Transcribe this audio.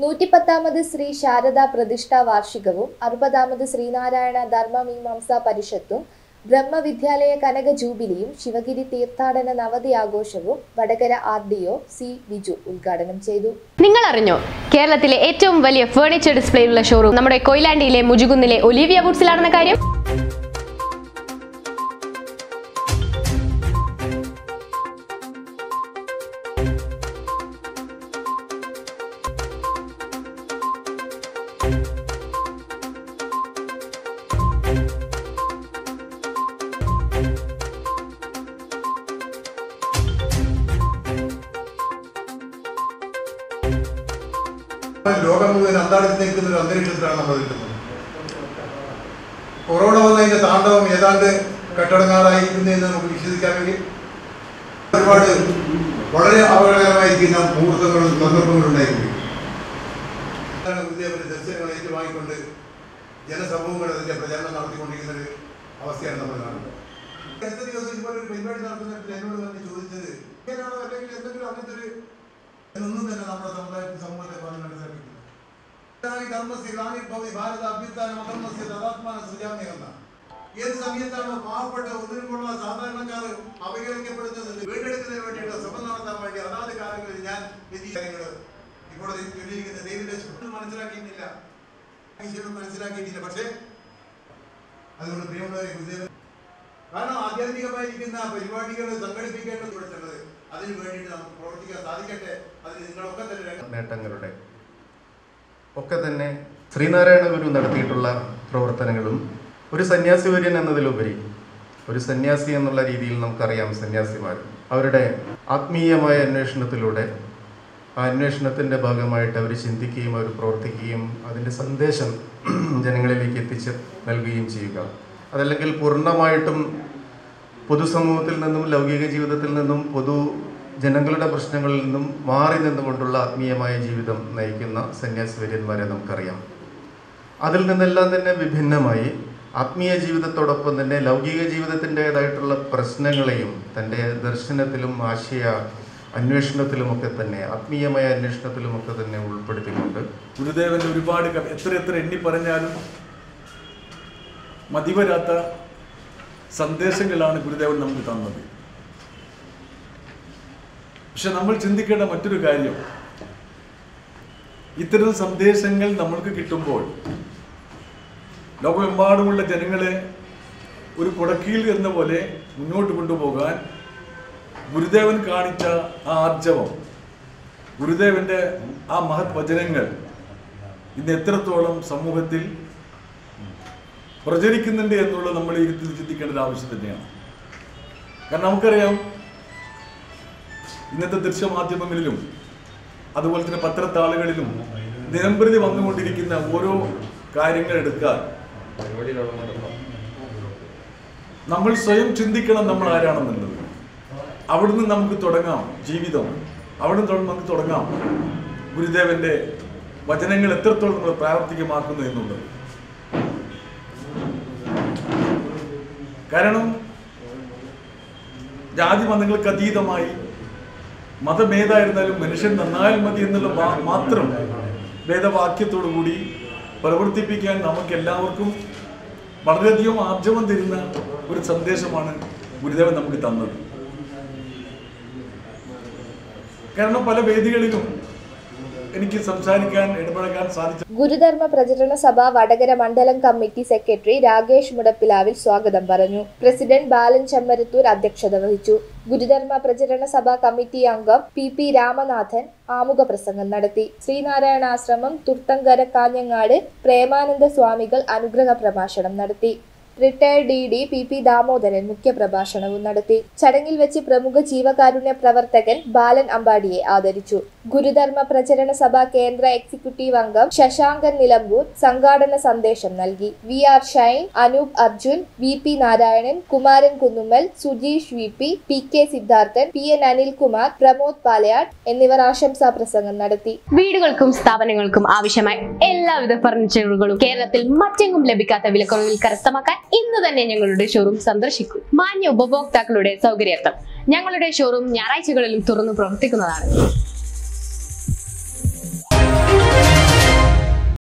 നൂറ്റിപ്പത്താമത് ശ്രീ ശാരദാ പ്രതിഷ്ഠാ വാർഷികവും അറുപതാമത് ശ്രീനാരായണ ധർമ്മമീമാംസ പരിഷത്തും ബ്രഹ്മവിദ്യാലയ കനക ജൂബിലിയും ശിവഗിരി തീർത്ഥാടന നവതി ആഘോഷവും Vadakara R D O C Biju ഉദ്ഘാടനം ചെയ്തു നിങ്ങൾ അറിഞ്ഞോ കേരളത്തിലെ ഏറ്റവും വലിയ ഫേർണിച്ചർ ഡിസ്പ്ലേയുള്ള ഷോറൂം നമ്മുടെ കൊയിലാണ്ടിയിലെ മുജുകുന്നിലെ ഒലീവിയ വുഡ്സിലാണെന്ന കാര്യം ലോകം മുഴുവൻ അന്താളിച്ച് നിൽക്കുന്ന ഒരു അന്തരീക്ഷത്തിലാണ് നമ്മൾ നിൽക്കുന്നത് കൊറോണ വന്നതിന്റെ താണ്ഡവം ഏതാണ്ട് കെട്ടടങ്ങാറായിരിക്കുന്നതെന്ന് നമുക്ക് വിശ്വസിക്കാൻ വേണ്ടി ഒരുപാട് വളരെ അപകടകരമായിരിക്കുന്ന മുഹൂർത്തങ്ങളും സന്ദർഭങ്ങളും ഉണ്ടായിരിക്കും ഗുരുദേവന്റെ ദർശനങ്ങൾ ഏറ്റുവാങ്ങിക്കൊണ്ട് ജനസമൂഹങ്ങൾ അതിന്റെ പ്രചരണം നടത്തിക്കൊണ്ടിരിക്കുന്ന ഒരു അവസ്ഥയാണ് നമ്മൾ കാണുന്നത് അടുത്ത ദിവസം ഇതുപോലെ ഒരു പരിപാടി നടത്തുന്നിടത്തിൽ എന്നോട് വന്ന് ചോദിച്ചത് ഇങ്ങനെയാണോ അല്ലെങ്കിൽ എന്തെങ്കിലും അങ്ങനത്തെ ഒരു എന്നൊന്നും തന്നെ നമ്മുടെ സമുദായത്തിൽ സമൂഹത്തെ പറഞ്ഞ് മനസ്സിലാക്കിയിട്ടില്ല ഇതാണ് ഈ ധർമ്മസ്യ ഗ്ലാനിർഭവതി ഭാരത അഭ്യുത്ഥാനം അധർമ്മസ്യ തഥാത്മാന സൃജാമ്യ എന്ന ഏത് സമയത്താണോ പാവപ്പെട്ട ഒന്നിനുമുള്ള സാധാരണക്കാർ അവഹേളിക്കപ്പെടുന്നത് വീണ്ടെടുക്കുന്നതിന് വേണ്ടിയുള്ള ശ്രമം നടത്താൻ വേണ്ടി അതാത് കാലങ്ങളിൽ ഞാൻ ഈ കാര്യങ്ങൾ ഇവിടെ ചൊല്ലിയിരിക്കുന്ന ദൈവന്റെ ശുദ്ധം മനസ്സിലാക്കിയിട്ടില്ല ഈശ്വരൻ മനസ്സിലാക്കിയിട്ടില്ല പക്ഷേ അതുകൊണ്ട് പ്രിയമുള്ളവരെ ഗുരുദേവൻ കാരണം ആധ്യാത്മികമായിരിക്കുന്ന പരിപാടികൾ സംഘടിപ്പിക്കേണ്ടത് കൊടുത്തുള്ളത് അതിന് വേണ്ടിയിട്ട് നമുക്ക് പ്രവർത്തിക്കാൻ സാധിക്കട്ടെ അതിന് നിങ്ങളൊക്കെ തന്നെ രംഗ- നേട്ടങ്ങളുടെ ഒക്കെ തന്നെ ശ്രീനാരായണ ഗുരു നടത്തിയിട്ടുള്ള പ്രവർത്തനങ്ങളും ഒരു സന്യാസി വര്യൻ എന്നതിലുപരി ഒരു സന്യാസി എന്നുള്ള രീതിയിൽ നമുക്കറിയാം സന്യാസിമാർ അവരുടെ ആത്മീയമായ അന്വേഷണത്തിലൂടെ ആ അന്വേഷണത്തിൻ്റെ ഭാഗമായിട്ട് അവർ ചിന്തിക്കുകയും അവർ പ്രവർത്തിക്കുകയും അതിൻ്റെ സന്ദേശം ജനങ്ങളിലേക്ക് എത്തിച്ച് നൽകുകയും ചെയ്യുക അതല്ലെങ്കിൽ പൂർണ്ണമായിട്ടും പൊതുസമൂഹത്തിൽ നിന്നും ലൗകിക ജീവിതത്തിൽ നിന്നും പൊതു ജനങ്ങളുടെ പ്രശ്നങ്ങളിൽ നിന്നും മാറി നിന്നുകൊണ്ടുള്ള ആത്മീയമായ ജീവിതം നയിക്കുന്ന സന്യാസിവര്യന്മാരെ നമുക്കറിയാം അതിൽ നിന്നെല്ലാം തന്നെ വിഭിന്നമായി ആത്മീയ ജീവിതത്തോടൊപ്പം തന്നെ ലൗകിക ജീവിതത്തിൻ്റെതായിട്ടുള്ള പ്രശ്നങ്ങളെയും തൻ്റെ ദർശനത്തിലും ആശയ അന്വേഷണത്തിലുമൊക്കെ തന്നെ ആത്മീയമായ അന്വേഷണത്തിലുമൊക്കെ തന്നെ ഉൾപ്പെടുത്തിക്കൊണ്ട് ഗുരുദേവന്റെ ഒരുപാട് ക- എത്ര എത്ര എണ്ണി പറഞ്ഞാലും മതിവരാത്ത സന്ദേശങ്ങളാണ് ഗുരുദേവൻ നമുക്ക് തന്നത് പക്ഷെ നമ്മൾ ചിന്തിക്കേണ്ട മറ്റൊരു കാര്യം ഇത്തരം സന്ദേശങ്ങൾ നമ്മൾക്ക് കിട്ടുമ്പോൾ ലോകമെമ്പാടുമുള്ള ജനങ്ങളെ ഒരു കുടക്കീൽ എന്ന പോലെ മുന്നോട്ട് കൊണ്ടുപോകാൻ ഗുരുദേവൻ കാണിച്ച ആ ആർജവം ഗുരുദേവന്റെ ആ മഹത് വചനങ്ങൾ ഇന്ന് എത്രത്തോളം സമൂഹത്തിൽ പ്രചരിക്കുന്നുണ്ട് എന്നുള്ളത് നമ്മൾ ഇരുത്തി ചിന്തിക്കേണ്ട ഒരു ആവശ്യം തന്നെയാണ് കാരണം നമുക്കറിയാം ഇന്നത്തെ ദൃശ്യമാധ്യമങ്ങളിലും അതുപോലെ തന്നെ പത്രത്താളുകളിലും ദിനംപ്രതി വന്നുകൊണ്ടിരിക്കുന്ന ഓരോ കാര്യങ്ങൾ എടുക്കാൻ നമ്മൾ സ്വയം ചിന്തിക്കണം നമ്മൾ ആരാണെന്നുള്ളത് അവിടുന്ന് നമുക്ക് തുടങ്ങാം ജീവിതം അവിടുന്ന് തൊ- നമുക്ക് തുടങ്ങാം ഗുരുദേവന്റെ വചനങ്ങൾ എത്രത്തോളം നമ്മൾ പ്രാവർത്തികമാക്കുന്നു എന്നുള്ളത് കാരണം ജാതി മതങ്ങൾക്ക് അതീതമായി മതമേതായിരുന്നാലും മനുഷ്യൻ നന്നായാൽ മതി എന്നുള്ള മാ- മാത്രം വേദവാക്യത്തോടു കൂടി പ്രവർത്തിപ്പിക്കാൻ നമുക്ക് എല്ലാവർക്കും വളരെയധികം ആർജവം തരുന്ന ഒരു സന്ദേശമാണ് ഗുരുദേവൻ നമുക്ക് തന്നത് കാരണം പല വേദികളിലും എനിക്ക് സംസാരിക്കാൻ ഇടപഴകാൻ സാധിച്ച ഗുരുധർമ്മ പ്രചരണ സഭ വടകര മണ്ഡലം കമ്മിറ്റി സെക്രട്ടറി രാകേഷ് മുടപ്പിലാവിൽ സ്വാഗതം പറഞ്ഞു പ്രസിഡന്റ് ബാലൻ ചെമ്മരത്തൂർ അധ്യക്ഷത വഹിച്ചു ഗുരുധർമ്മ പ്രചരണ സഭ കമ്മിറ്റി അംഗം പി പി രാമനാഥൻ ആമുഖ പ്രസംഗം നടത്തി ശ്രീനാരായണ ആശ്രമം തുർത്തങ്കര കാഞ്ഞങ്ങാട് പ്രേമാനന്ദ സ്വാമികൾ അനുഗ്രഹ പ്രഭാഷണം നടത്തി retired D D P P Damodaran മുഖ്യപ്രഭാഷണവും നടത്തി ചടങ്ങിൽ വെച്ച് പ്രമുഖ ജീവകാരുണ്യ പ്രവർത്തകൻ ബാലൻ അമ്പാടിയെ ആദരിച്ചു ഗുരുധർമ്മ പ്രചരണ സഭ കേന്ദ്ര എക്സിക്യൂട്ടീവ് അംഗം ശശാങ്കൻ നിലമ്പൂർ സംഘാടന സന്ദേശം നൽകി V R Shine Anoop Arjun V P Narayanan Kumaran Kunnummal Sujeesh V P P K Siddharthan P N Anilkumar Pramod Palayad എന്നിവർ ആശംസാ പ്രസംഗം നടത്തി വീടുകൾക്കും സ്ഥാപനങ്ങൾക്കും ആവശ്യമായ എല്ലാവിധ ഫർണിച്ചറുകളും കേരളത്തിൽ മറ്റെങ്ങും ലഭിക്കാത്ത വിലക്കുറവിൽ കരസ്ഥമാക്കാൻ ഇന്ന് തന്നെ ഞങ്ങളുടെ ഷോറൂം സന്ദർശിക്കൂ മാന്യ ഉപഭോക്താക്കളുടെ സൗകര്യാർത്ഥം ഞങ്ങളുടെ ഷോറൂം ഞായറാഴ്ചകളിലും തുറന്നു പ്രവർത്തിക്കുന്നതാണ്